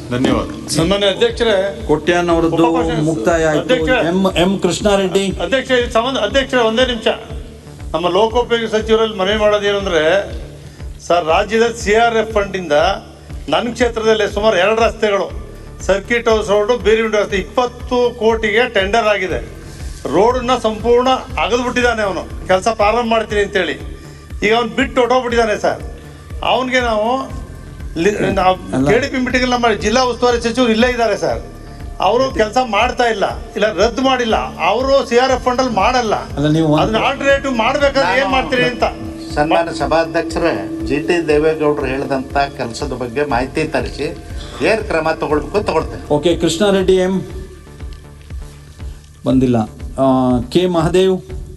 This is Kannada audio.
ಧನ್ಯವಾದ ಸನ್ಮಾನ್ಯ ಅಧ್ಯಕ್ಷರೇ ಕೊಟ್ಯಾನ್ ಅವರದ್ದು ಉಪಭಾಷೆ- ಮುಕ್ತಾಯ ಆಯ್ತು ಅಧ್ಯಕ್ಷ. ಎಂ ಎಂ ಕೃಷ್ಣಾರೆಡ್ಡಿ ಅಧ್ಯಕ್ಷ ಇದು ಸಂಬಂಧ ಅಧ್ಯಕ್ಷರ ಒಂದೇ ನಿಮಿಷ ನಮ್ಮ ಲೋಕೋಪಯೋಗಿ ಸಚಿವರಲ್ಲಿ ಮನವಿ ಮಾಡೋದೇನು ಅಂದರೆ ಸರ್ ರಾಜ್ಯದ ಸಿ ಆರ್ ಎಫ್ ಫಂಡಿಂದ ನನ್ನ ಕ್ಷೇತ್ರದಲ್ಲಿ ಸುಮಾರು ಎರಡು ರಸ್ತೆಗಳು ಸರ್ಕಿಟ್ ಹೌಸ್ ರೋಡು ಬೀರಿವಿಂಡ ರಸ್ತೆ ಇಪ್ಪತ್ತು ಕೋಟಿಗೆ ಟೆಂಡರ್ ಆಗಿದೆ ರೋಡನ್ನ ಸಂಪೂರ್ಣ ಅಗದ್ಬಿಟ್ಟಿದ್ದಾನೆ ಅವನು ಕೆಲಸ ಪ್ರಾರಂಭ ಮಾಡ್ತೀನಿ ಅಂತೇಳಿ ಈಗ ಅವ್ನು ಬಿಟ್ಟು ಹೊಟ್ಟೋಗ್ಬಿಟ್ಟಿದ್ದಾನೆ ಸರ್ ಅವನಿಗೆ ನಾವು ಕೆ ಡಿ ಪಿ ಮೀಟಿಂಗ್ ನಮ್ಮ ಜಿಲ್ಲಾ ಉಸ್ತುವಾರಿ ಸಚಿವರು ಇಲ್ಲೇ ಇದ್ದಾರೆ ಸರ್ ಅವರು ಕೆಲಸ ಮಾಡ್ತಾ ಇಲ್ಲ ಇಲ್ಲ ರದ್ದು ಮಾಡಿಲ್ಲ ಅವರು ಸಿ ಆರ್ ಎಫ್ ಫಂಡ್ ಅಲ್ಲಿ ಮಾಡಲ್ಲ ಅಲ್ಲ, ನೀವು ಒಂದು- ಅದನ್ನ ಆಲ್ಟರ್ನೇಟಿವ್ ಮಾಡ್ಬೇಕಾದ್ರೆ ಏನ್ ಮಾಡ್ತೀರಿ ಅಂತ ಸನ್ಮಾನ್ಯ ಸಭಾಧ್ಯಕ್ಷರೇ ಜಿ ಟಿ ದೇವೇಗೌಡರು ಹೇಳಿದಂಥ ಕೆಲಸದ ಬಗ್ಗೆ ಮಾಹಿತಿ ತರಿಸಿ ಏನು ಕ್ರಮ ತಗೊಳ್ಬೇಕು ತಗೊಳ್ತೇನೆ ಓಕೆ ಕೃಷ್ಣಾರೆಡ್ಡಿ ಎಂ ಬಂದಿಲ್ಲ ಆ, ಕೆ ಮಹದೇವ್